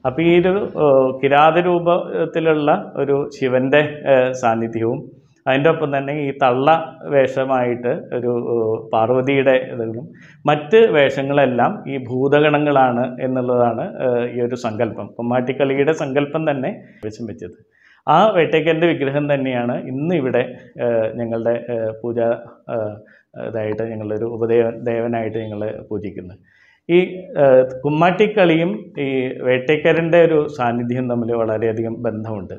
അപ്പോൾ ഈ ഒരു ഏഹ്, കിരാത രൂപത്തിലുള്ള ഒരു ശിവൻ്റെ ഏഹ്, സാന്നിധ്യവും അതിൻ്റെ ഒപ്പം തന്നെ ഈ തള്ള വേഷമായിട്ട് ഒരു ഏഹ്, പാർവതിയുടെ ഇതും മറ്റ് വേഷങ്ങളെല്ലാം ഈ ഭൂതഗണങ്ങളാണ് എന്നുള്ളതാണ് ഏഹ്, ഈ ഒരു സങ്കല്പം കുമ്മാട്ടിക്കളിയുടെ സങ്കല്പം തന്നെ വെച്ചും വെച്ചത് ആ വേട്ടയ്ക്കൻ്റെ വിഗ്രഹം തന്നെയാണ് ഇന്ന് ഇവിടെ ഏഹ്, ഞങ്ങളുടെ ഏഹ്, പൂജ ഏഹ്, ഇതായിട്ട് ഞങ്ങളൊരു ഉപദേവ ദേവനായിട്ട് ഞങ്ങൾ പൂജിക്കുന്നത് ഈ ഏഹ്, കുമ്മാട്ടിക്കളിയും ഈ വേട്ടയ്ക്കരൻ്റെ ഒരു സാന്നിധ്യം തമ്മിൽ വളരെയധികം ബന്ധമുണ്ട്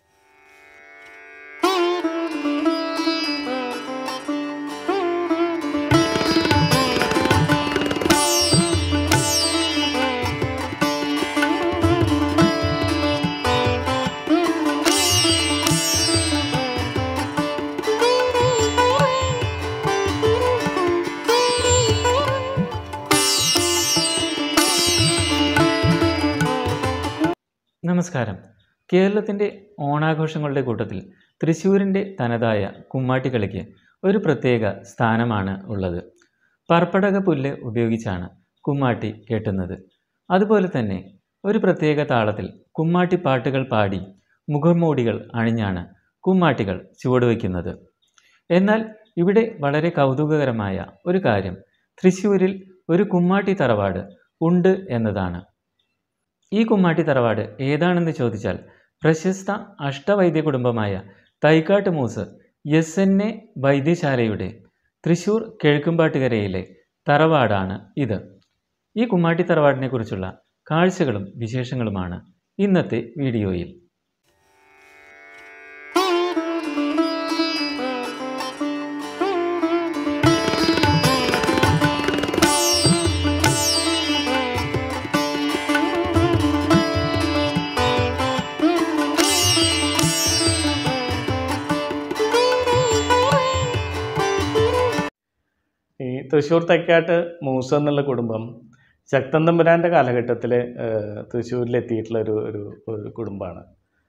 നമസ്കാരം കേരളത്തിൻ്റെ ഓണാഘോഷങ്ങളുടെ കൂട്ടത്തിൽ തൃശ്ശൂരിൻ്റെ തനതായ കുമ്മാട്ടിക്കളിക്ക് ഒരു പ്രത്യേക സ്ഥാനമാണ് ഉള്ളത് പർപ്പടക പുല്ല് ഉപയോഗിച്ചാണ് കുമ്മാട്ടി കെട്ടുന്നത് അതുപോലെ തന്നെ ഒരു പ്രത്യേക താളത്തിൽ കുമ്മാട്ടി പാട്ടുകൾ പാടി മുഖംമൂടികൾ അണിഞ്ഞാണ് കുമ്മാട്ടികൾ ചുവടുവയ്ക്കുന്നത് എന്നാൽ ഇവിടെ വളരെ കൗതുകകരമായ ഒരു കാര്യം തൃശ്ശൂരിൽ ഒരു കുമ്മാട്ടി തറവാട് ഉണ്ട് എന്നതാണ് ഈ കുമ്മാട്ടി തറവാട് ഏതാണെന്ന് ചോദിച്ചാൽ പ്രശസ്ത അഷ്ടവൈദ്യ കുടുംബമായ Thaikkattu Mooss S N A വൈദ്യശാലയുടെ തൃശൂർ കിഴക്കുംപാട്ടുകരയിലെ തറവാടാണ് ഇത് ഈ കുമ്മാട്ടി തറവാടിനെ കുറിച്ചുള്ള കാഴ്ചകളും വിശേഷങ്ങളുമാണ് ഇന്നത്തെ വീഡിയോയിൽ ഈ തൃശ്ശൂർ തെക്കാട്ട് മൂസ എന്നുള്ള കുടുംബം ശക്തൻ തമ്പുരാൻ്റെ കാലഘട്ടത്തിൽ തൃശ്ശൂരിലെത്തിയിട്ടുള്ള ഒരു ഒരു ഒരു കുടുംബമാണ്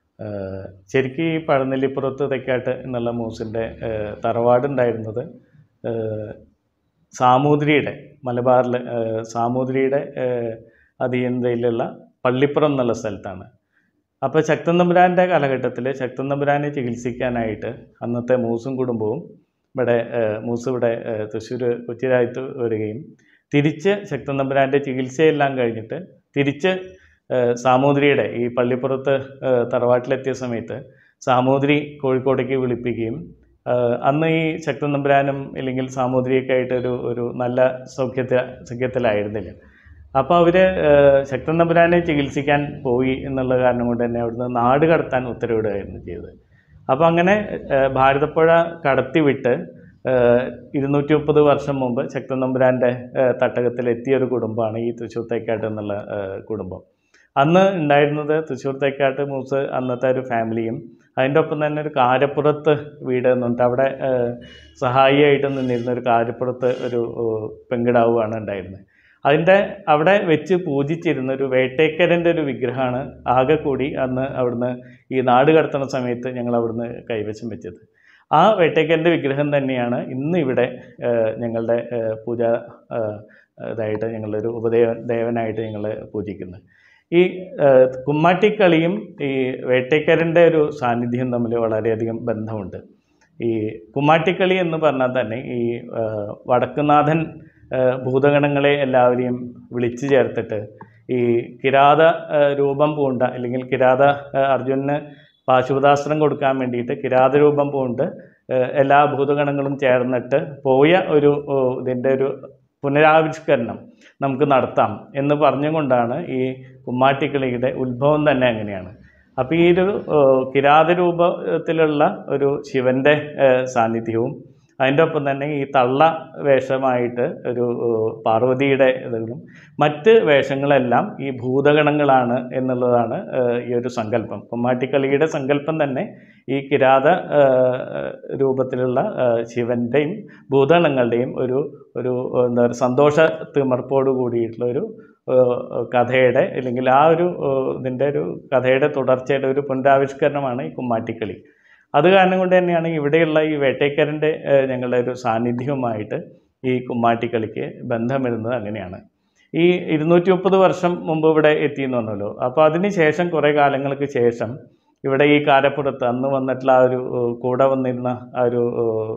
ഏഹ് ശരിക്കും ഈ പഴനെല്ലിപ്പുറത്ത് തെക്കാട്ട് എന്നുള്ള മൂസിൻ്റെ തറവാടുണ്ടായിരുന്നത് ഏഹ് സാമൂതിരിയുടെ മലബാറിൽ സാമൂതിരിയുടെ ഏഹ് അധീനതയിലുള്ള പള്ളിപ്പുറം എന്നുള്ള സ്ഥലത്താണ് അപ്പോൾ ശക്തൻ തമ്പുരാൻ്റെ കാലഘട്ടത്തിൽ ശക്തൻ തമ്പുരാനെ ചികിത്സിക്കാനായിട്ട് അന്നത്തെ മൂസും കുടുംബവും ഇവിടെ ഏഹ്, മൂസ് ഇവിടെ ഏഹ്, തൃശ്ശൂർ കൊച്ചിരായത്ത് വരികയും തിരിച്ച് ശക്തൻ തമ്പുരാൻ്റെ ചികിത്സയെല്ലാം കഴിഞ്ഞിട്ട് തിരിച്ച് ഏഹ്, സാമൂതിരിയുടെ ഈ പള്ളിപ്പുറത്ത് ഏഹ്, തറവാട്ടിലെത്തിയ സമയത്ത് സാമൂതിരി കോഴിക്കോടേക്ക് വിളിപ്പിക്കുകയും ഏഹ്, അന്ന് ഈ ശക്തൻ തമ്പുരാനും ഇല്ലെങ്കിൽ സാമൂതിരിയൊക്കെ ആയിട്ട് ഒരു ഒരു നല്ല സൗഖ്യത്തിൽ സഖ്യത്തിലായിരുന്നില്ല അപ്പോൾ അവർ ശക്തൻ തമ്പുരാനെ ചികിത്സിക്കാൻ പോയി എന്നുള്ള കാരണം കൊണ്ട് തന്നെ അവിടുന്ന് നാട് കടത്താൻ ഉത്തരവിടുകയായിരുന്നു ചെയ്തത് അപ്പോൾ അങ്ങനെ ഏഹ്, ഭാരതപ്പുഴ കടത്തിവിട്ട് ഏഹ്, ഇരുന്നൂറ്റി മുപ്പത് വർഷം മുമ്പ് ശക്തൻ തമ്പുരാൻ്റെ ഏഹ്, തട്ടകത്തിലെത്തിയ ഒരു കുടുംബമാണ് ഈ തൃശ്ശൂർ തൈക്കാട്ട് എന്നുള്ള ഏഹ്, കുടുംബം അന്ന് ഉണ്ടായിരുന്നത് തൃശ്ശൂർ തൈക്കാട്ട് മൂസ് അന്നത്തെ ഒരു ഫാമിലിയും അതിൻ്റെ ഒപ്പം തന്നെ ഒരു കാരപ്പുറത്ത് വീട് എന്നുണ്ട് അവിടെ ഏഹ്, സഹായിയായിട്ട് നിന്നിരുന്ന ഒരു കാരപ്പുറത്ത് ഒരു ഏഹ്, പെങ്കിടാവുകയാണ് ഉണ്ടായിരുന്നത് അതിൻ്റെ അവിടെ വെച്ച് പൂജിച്ചിരുന്ന ഒരു വേട്ടേക്കരൻ്റെ ഒരു വിഗ്രഹമാണ് ആകെ കൂടി അന്ന് അവിടുന്ന് ഈ നാട് കടത്തുന്ന സമയത്ത് ഞങ്ങൾ അവിടുന്ന് കൈവശം വെച്ചത് ആ വേട്ടേക്കരൻ്റെ വിഗ്രഹം തന്നെയാണ് ഇന്ന് ഇവിടെ ഏഹ്, ഞങ്ങളുടെ ഏഹ്, പൂജ ഏഹ്, ഇതായിട്ട് ഞങ്ങളൊരു ഉപദേവ ദേവനായിട്ട് ഞങ്ങൾ പൂജിക്കുന്നത് ഈ ഏഹ്, കുമ്മാട്ടിക്കളിയും ഈ വേട്ടേക്കരൻ്റെ ഒരു സാന്നിധ്യം തമ്മിൽ വളരെയധികം ബന്ധമുണ്ട് ഈ കുമ്മാട്ടിക്കളി എന്ന് പറഞ്ഞാൽ തന്നെ ഈ ഏഹ്, വടക്കുനാഥൻ ഏഹ്, ഭൂതഗണങ്ങളെ എല്ലാവരെയും വിളിച്ചു ചേർത്തിട്ട് ഈ കിരാത ഏഹ്, രൂപം പൂണ്ട അല്ലെങ്കിൽ കിരാത ഏഹ്, അർജുനന് പാശുപതാസ്ത്രം കൊടുക്കാൻ വേണ്ടിയിട്ട് കിരാത രൂപം പൂണ്ട് ഏഹ്, എല്ലാ ഭൂതഗണങ്ങളും ചേർന്നിട്ട് പോയ ഒരു ഏഹ്, ഇതിൻ്റെ ഒരു പുനരാവിഷ്കരണം നമുക്ക് നടത്താം എന്ന് പറഞ്ഞുകൊണ്ടാണ് ഈ കുമ്മാട്ടിക്കളിയുടെ ഉത്ഭവം തന്നെ അങ്ങനെയാണ് അപ്പോൾ ഈ ഒരു ഏഹ്, കിരാത രൂപത്തിലുള്ള ഒരു ശിവൻ്റെ ഏഹ്, സാന്നിധ്യവും അതിൻ്റെ ഒപ്പം തന്നെ ഈ തള്ള വേഷമായിട്ട് ഒരു ഏഹ്, പാർവതിയുടെ ഇതും മറ്റ് വേഷങ്ങളെല്ലാം ഈ ഭൂതഗണങ്ങളാണ് എന്നുള്ളതാണ് ഏഹ്, ഈ ഒരു സങ്കല്പം കുമ്മാട്ടിക്കളിയുടെ സങ്കല്പം തന്നെ ഈ കിരാത ഏഹ്, രൂപത്തിലുള്ള ഏഹ്, ശിവൻ്റെയും ഭൂതഗണങ്ങളുടെയും ഒരു ഒരു എന്താ പറയുക സന്തോഷ തിമർപ്പോട് കൂടിയിട്ടുള്ള ഒരു ഏഹ്, കഥയുടെ അല്ലെങ്കിൽ ആ ഒരു ഏഹ്, ഇതിൻ്റെ ഒരു കഥയുടെ തുടർച്ചയുടെ ഒരു പുനരാവിഷ്കരണമാണ് ഈ കുമ്മാട്ടിക്കളി അത് കാരണം കൊണ്ട് തന്നെയാണ് ഇവിടെയുള്ള ഈ വേട്ടേക്കരൻ്റെ ഏഹ്, ഞങ്ങളുടെ ഒരു സാന്നിധ്യവുമായിട്ട് ഈ കുമ്മാട്ടിക്കളിക്ക് ബന്ധം വരുന്നത് അങ്ങനെയാണ് ഈ ഇരുന്നൂറ്റി മുപ്പത് വർഷം മുമ്പ് ഇവിടെ എത്തിയെന്ന് പറഞ്ഞല്ലോ അപ്പോൾ അതിന് ശേഷം കുറേ കാലങ്ങൾക്ക് ശേഷം ഇവിടെ ഈ കാരപ്പുറത്ത് അന്ന് വന്നിട്ടുള്ള ആ ഒരു ഏഹ്, കൂടെ വന്നിരുന്ന ആ ഒരു ഏഹ്,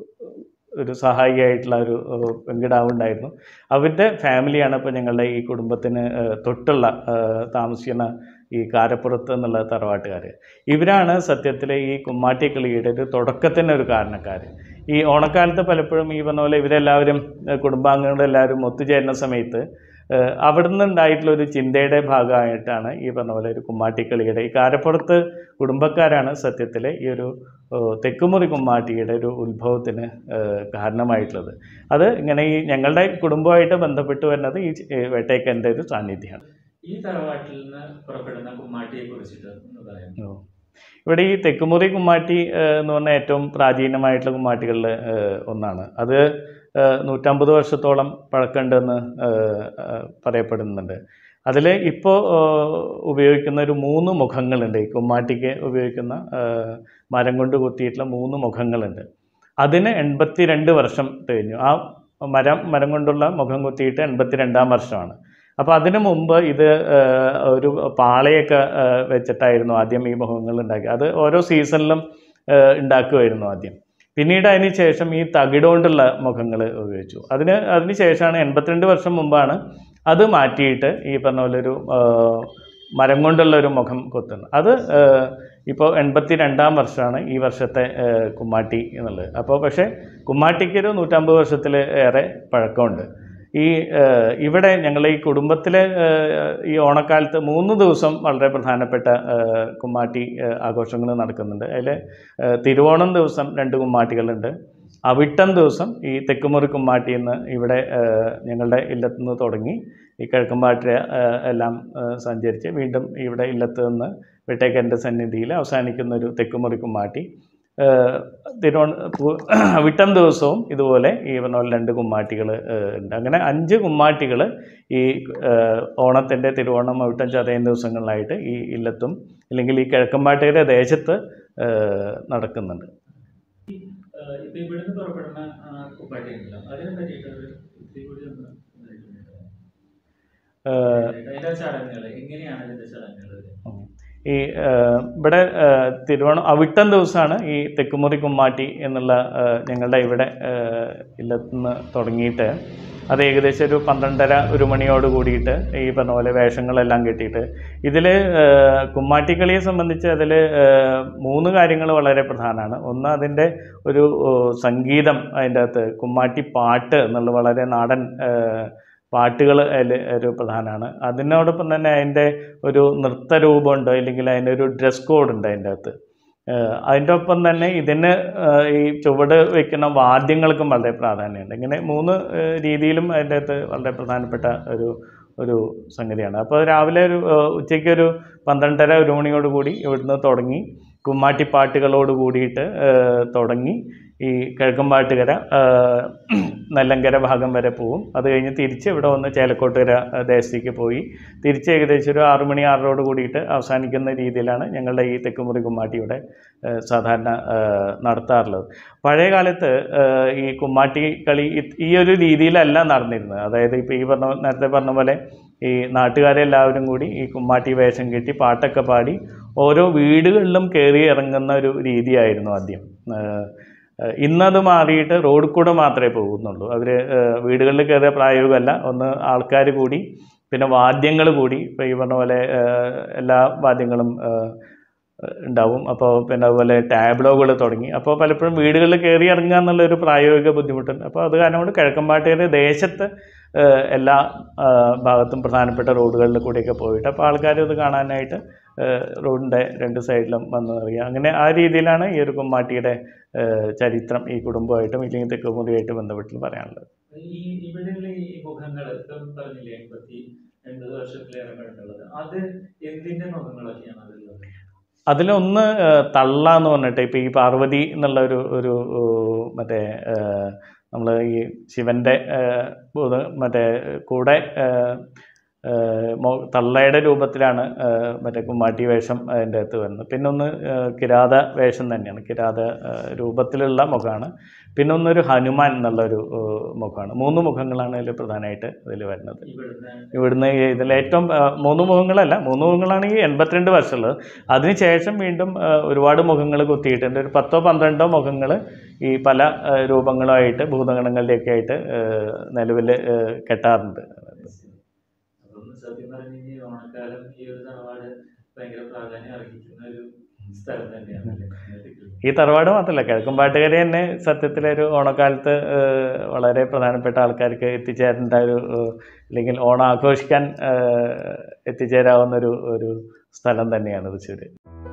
ഒരു സഹായിയായിട്ടുള്ള ഒരു ഏഹ്, വെങ്കിടാവ് ഉണ്ടായിരുന്നു അവരുടെ ഫാമിലിയാണ് ഇപ്പോൾ ഞങ്ങളുടെ ഈ കുടുംബത്തിന് ഏഹ്, തൊട്ടുള്ള ഏഹ്, താമസിക്കുന്ന ഈ കാരപ്പുറത്ത് എന്നുള്ള തറവാട്ടുകാർ ഇവരാണ് സത്യത്തിൽ ഈ കുമ്മാട്ടി കളിയുടെ ഒരു തുടക്കത്തിന് ഒരു കാരണക്കാർ ഈ ഓണക്കാലത്ത് പലപ്പോഴും ഈ പറഞ്ഞ പോലെ ഇവരെല്ലാവരും ഏഹ്, കുടുംബാംഗങ്ങളെല്ലാവരും ഒത്തുചേരുന്ന സമയത്ത് ഏഹ്, അവിടുന്ന് ഉണ്ടായിട്ടുള്ള ഒരു ചിന്തയുടെ ഭാഗമായിട്ടാണ് ഈ പറഞ്ഞ പോലെ ഒരു കുമ്മാട്ടിക്കളിയുടെ ഈ കാരപ്പുറത്ത് കുടുംബക്കാരാണ് സത്യത്തിൽ ഈ ഒരു ഏഹ്, തെക്കുമുറി കുമ്മാട്ടിയുടെ ഒരു ഉത്ഭവത്തിന് ഏഹ്, കാരണമായിട്ടുള്ളത് അത് ഇങ്ങനെ ഈ ഞങ്ങളുടെ കുടുംബമായിട്ട് ബന്ധപ്പെട്ട് വരുന്നത് ഈ ച- ഏഹ്, വേട്ടയ്ക്കൻ്റെ ഒരു സാന്നിധ്യമാണ് ഈ തറവാട്ടിൽ നിന്ന് പുറപ്പെടുന്ന കുമ്മാട്ടിയെ കുറിച്ചിട്ട് ഒന്ന് പറയാം ഓ. ഇവിടെ ഈ തെക്കുമുറി കുമ്മാട്ടി ഏഹ്, എന്ന് പറഞ്ഞ ഏറ്റവും പ്രാചീനമായിട്ടുള്ള കുമ്മാട്ടികളിൽ ഏഹ്, ഒന്നാണ് അത് ഏഹ്, നൂറ്റമ്പത് വർഷത്തോളം പഴക്കമുണ്ടെന്ന് ഏഹ്, ഏഹ്, പറയപ്പെടുന്നുണ്ട് അതിൽ ഇപ്പോൾ ഉപയോഗിക്കുന്ന ഒരു മൂന്ന് മുഖങ്ങളുണ്ട് ഈ കുമ്മാട്ടിക്ക് ഉപയോഗിക്കുന്ന ഏഹ്, മരം കൊണ്ട് കൊത്തിയിട്ടുള്ള മൂന്ന് മുഖങ്ങളുണ്ട് അതിന് എൺപത്തി രണ്ട് വർഷം കഴിഞ്ഞു ആ മരം മരം കൊണ്ടുള്ള മുഖം കൊത്തിയിട്ട് എൺപത്തി രണ്ടാം വർഷമാണ് അപ്പോൾ അതിനു മുമ്പ് ഇത് ഏഹ്, ഒരു പാളയൊക്കെ ഏഹ്, വെച്ചിട്ടായിരുന്നു ആദ്യം ഈ മുഖങ്ങൾ ഉണ്ടാക്കി അത് ഓരോ സീസണിലും ഏഹ്, ഉണ്ടാക്കുമായിരുന്നു ആദ്യം പിന്നീട് അതിന് ശേഷം ഈ തകിട് കൊണ്ടുള്ള മുഖങ്ങൾ ഉപയോഗിച്ചു അതിന് അതിന് ശേഷമാണ് എൺപത്തിരണ്ട് വർഷം മുമ്പാണ് അത് മാറ്റിയിട്ട് ഈ പറഞ്ഞ പോലെ ഒരു ഏഹ്, മരം കൊണ്ടുള്ള ഒരു മുഖം കൊത്തുന്നത് അത് ഏഹ്, ഇപ്പോൾ എൺപത്തി രണ്ടാം വർഷമാണ് ഈ വർഷത്തെ ഏഹ്, കുമ്മാട്ടി എന്നുള്ളത് അപ്പോൾ പക്ഷേ കുമ്മാട്ടിക്ക് ഒരു നൂറ്റമ്പത് വർഷത്തിൽ ഏറെ പഴക്കമുണ്ട് ഈ ഏഹ്, ഇവിടെ ഞങ്ങൾ ഈ കുടുംബത്തിലെ ഏഹ്, ഈ ഓണക്കാലത്ത് മൂന്ന് ദിവസം വളരെ പ്രധാനപ്പെട്ട ഏഹ്, കുമ്മാട്ടി ആഘോഷങ്ങൾ നടക്കുന്നുണ്ട് അതിൽ തിരുവോണം ദിവസം രണ്ട് കുമ്മാട്ടികളുണ്ട് അവിട്ടം ദിവസം ഈ തെക്കുമുറി കുമ്മാട്ടി എന്ന് ഇവിടെ ഏഹ്, ഞങ്ങളുടെ ഇല്ലത്ത് നിന്ന് തുടങ്ങി ഈ കിഴക്കമ്പാട്ട ഏഹ്, എല്ലാം ഏഹ്, സഞ്ചരിച്ച് വീണ്ടും ഇവിടെ ഇല്ലത്ത് നിന്ന് വെട്ടേക്കൻ്റെ സന്നിധിയിൽ അവസാനിക്കുന്ന ഒരു തെക്കുമുറി കുമ്മാട്ടി ഏഹ്, തിരുവോണ പു- വിട്ടം ദിവസവും ഇതുപോലെ ഈ പറഞ്ഞ പോലെ രണ്ട് കുമ്മാട്ടികൾ ഉണ്ട് അങ്ങനെ അഞ്ച് കുമ്മാട്ടികൾ ഈ ഏഹ്, ഓണത്തിൻ്റെ തിരുവോണം അവിട്ടം ചതയം ദിവസങ്ങളിലായിട്ട് ഈ ഇല്ലത്തും അല്ലെങ്കിൽ ഈ കിഴക്കമ്പാട്ടയുടെ ദേശത്ത് ഏഹ്, നടക്കുന്നുണ്ട് ഇപ്പൊ ഇവിടുന്ന് പുറപ്പെടുന്ന കുപ്പാട്ടി ഉണ്ടല്ലോ അതിനെ പറ്റിയിട്ട് ഒരു ഇത്തിരി കൂടി ഒന്ന് വിവരിക്കുന്നുണ്ടോ? ഏഹ്, അതിന്റെ ചടങ്ങുകൾ എങ്ങനെയാണ് ഇതിന്റെ ചടങ്ങുകൾ ഈ ഏഹ്, ഇവിടെ ഏഹ്, തിരുവോണം അവിട്ടം ദിവസമാണ് ഈ തെക്കുമുറി കുമ്മാട്ടി എന്നുള്ള ഏഹ്, ഞങ്ങളുടെ ഇവിടെ ഏഹ്, ഇല്ലത്തുനിന്ന് തുടങ്ങിയിട്ട് അത് ഏകദേശം ഒരു പന്ത്രണ്ടര ഒരു മണിയോട് കൂടിയിട്ട് ഈ പറഞ്ഞ പോലെ വേഷങ്ങളെല്ലാം കെട്ടിയിട്ട് ഇതിൽ കുമ്മാട്ടിക്കളിയെ സംബന്ധിച്ച് അതിൽ മൂന്ന് കാര്യങ്ങൾ വളരെ പ്രധാനമാണ് ഒന്ന് അതിൻ്റെ ഒരു ഏഹ്, സംഗീതം അതിൻ്റെ അകത്ത് കുമ്മാട്ടി പാട്ട് എന്നുള്ള വളരെ നാടൻ പാട്ടുകൾ അതിൽ ഒരു പ്രധാനമാണ് അതിനോടൊപ്പം തന്നെ അതിൻ്റെ ഒരു നൃത്തരൂപമുണ്ട് അല്ലെങ്കിൽ അതിൻ്റെ ഒരു ഡ്രസ് കോഡ് ഉണ്ട് അതിൻ്റെ അകത്ത് ഏഹ് അതിൻ്റെ ഒപ്പം തന്നെ ഇതിന് ഏഹ് ഈ ചുവട് വയ്ക്കുന്ന വാദ്യങ്ങൾക്കും വളരെ പ്രാധാന്യമുണ്ട് ഇങ്ങനെ മൂന്ന് ഏഹ് രീതിയിലും അതിൻ്റെ അകത്ത് വളരെ പ്രധാനപ്പെട്ട ഒരു ഒരു സംഗതിയാണ് അപ്പോൾ രാവിലെ ഒരു ഏഹ് ഉച്ചയ്ക്ക് ഒരു പന്ത്രണ്ടര ഒരു മണിയോട് കൂടി ഇവിടുന്ന് തുടങ്ങി കുമ്മാട്ടിപ്പാട്ടുകളോട് കൂടിയിട്ട് ഏഹ് തുടങ്ങി ഈ കിഴക്കമ്പാട്ടുകര ഏഹ് നെല്ലങ്കര ഭാഗം വരെ പോവും അത് കഴിഞ്ഞ് തിരിച്ച് ഇവിടെ വന്ന് ചേലക്കോട്ടുകര ഏഹ് ദേശത്തേക്ക് പോയി തിരിച്ച് ഏകദേശം ഒരു ആറു മണി ആറരോട് കൂടിയിട്ട് അവസാനിക്കുന്ന രീതിയിലാണ് ഞങ്ങളുടെ ഈ തെക്കുമുറി കുമ്മാട്ടിയുടെ ഏഹ് സാധാരണ ഏഹ് നടത്താറുള്ളത് പഴയ കാലത്ത് ഏഹ് ഈ കുമ്മാട്ടി കളി ഇത് ഈ ഒരു രീതിയിലല്ല നടന്നിരുന്നത് അതായത് ഇപ്പോൾ ഈ പറഞ്ഞ നേരത്തെ പറഞ്ഞ പോലെ ഈ നാട്ടുകാരെല്ലാവരും കൂടി ഈ കുമ്മാട്ടി വേഷം കെട്ടി പാട്ടൊക്കെ പാടി ഓരോ വീടുകളിലും കയറി ഇറങ്ങുന്ന ഒരു രീതിയായിരുന്നു ആദ്യം ഏഹ് ഏഹ് ഇന്നത് മാറിയിട്ട് റോഡിൽ കൂടെ മാത്രമേ പോകുന്നുള്ളൂ അവർ വീടുകളിൽ കയറിയ പ്രായോഗികമല്ല ഒന്ന് ആൾക്കാർ കൂടി പിന്നെ വാദ്യങ്ങൾ കൂടി ഇപ്പോൾ ഈ പറഞ്ഞ പോലെ ഏഹ് എല്ലാ വാദ്യങ്ങളും ഏഹ് ഉണ്ടാവും അപ്പോൾ പിന്നെ അതുപോലെ ടാബ്ലോകൾ തുടങ്ങി അപ്പോൾ പലപ്പോഴും വീടുകളിൽ കയറി ഇറങ്ങുക എന്നുള്ളൊരു പ്രായോഗിക ബുദ്ധിമുട്ടുണ്ട് അപ്പോൾ അത് കാരണം കൊണ്ട് കിഴക്കമ്പാട്ടയുടെ ദേശത്ത് ഏഹ് എല്ലാ ഏഹ് ഭാഗത്തും പ്രധാനപ്പെട്ട റോഡുകളിൽ കൂടിയൊക്കെ പോയിട്ട് അപ്പോൾ ആൾക്കാർ ഇത് കാണാനായിട്ട് ഏഹ് റോഡിൻ്റെ രണ്ട് സൈഡിലും വന്ന് നിറയുക അങ്ങനെ ആ രീതിയിലാണ് ഈ ഒരു കുമ്മാട്ടിയുടെ ഏഹ് ചരിത്രം ഈ കുടുംബമായിട്ടും ഇല്ലെങ്കിൽ തെക്കുമുറിയായിട്ട് ബന്ധപ്പെട്ട് പറയാനുള്ളത് ഈ ഇവിടെയുള്ള ഈ മുഖങ്ങൾ ഇപ്പം പറഞ്ഞില്ലേ എൺപത്തി എൺപത് വർഷത്തിലേറെ പഴക്കമുള്ളത് അത് എന്തിന്റെ മുഖങ്ങളൊക്കെയാണ് അതിലുള്ളത് അതിലൊന്ന് ഏഹ് തള്ള എന്ന് പറഞ്ഞിട്ട് ഇപ്പോൾ ഈ പാർവതി എന്നുള്ള ഒരു ഒരു ഏഹ് മറ്റേ നമ്മൾ ഈ ശിവൻ്റെ ഏഹ് ഭൂത- മറ്റേ കൂടെ ഏഹ് ഏഹ് മൊ- തള്ളയുടെ രൂപത്തിലാണ് ഏഹ് മറ്റേ കുമ്മാട്ടി വേഷം അതിൻ്റെ അകത്ത് വരുന്നത് പിന്നെ ഒന്ന് ഏഹ് കിരാത വേഷം തന്നെയാണ് കിരാത ഏഹ് രൂപത്തിലുള്ള മുഖമാണ് പിന്നെ ഒന്നൊരു ഹനുമാൻ എന്നുള്ളൊരു ഏഹ് മുഖമാണ് മൂന്ന് മുഖങ്ങളാണ് ഇതിൽ പ്രധാനമായിട്ട് ഇതിൽ വരുന്നത് ഇവിടുന്ന് ഇവിടുന്ന് ഇതിൽ ഏറ്റവും ആ, മൂന്ന് മുഖങ്ങളല്ല മൂന്ന് മുഖങ്ങളാണെങ്കിൽ എൺപത്തിരണ്ട് വർഷമുള്ളത് അതിനുശേഷം വീണ്ടും ആ, ഒരുപാട് മുഖങ്ങൾ കുത്തിയിട്ടുണ്ട് ഒരു പത്തോ പന്ത്രണ്ടോ മുഖങ്ങൾ ഈ പല ആ, രൂപങ്ങളുമായിട്ട് ഭൂതഗണങ്ങളുടെയൊക്കെ ആയിട്ട് നിലവിൽ കെട്ടാറുണ്ട് അപ്പം സത്യം പറഞ്ഞു കഴിഞ്ഞാൽ ഓണക്കാലം ഈ ഒരു തറവാട് ഭയങ്കര പ്രാധാന്യം അർഹിക്കുന്ന ഒരു സ്ഥലം തന്നെയാണ് അല്ലേ? ഈ തറവാട് മാത്രമല്ല കിഴക്കുംപാട്ടുകര തന്നെ സത്യത്തിലൊരു ഓണക്കാലത്ത് ആ, വളരെ പ്രധാനപ്പെട്ട ആൾക്കാർക്ക് എത്തിച്ചേരേണ്ട ഒരു ആ, അല്ലെങ്കിൽ ഓണം ആഘോഷിക്കാൻ ആ, എത്തിച്ചേരാവുന്ന ഒരു ഒരു സ്ഥലം തന്നെയാണ് തൃശ്ശൂർ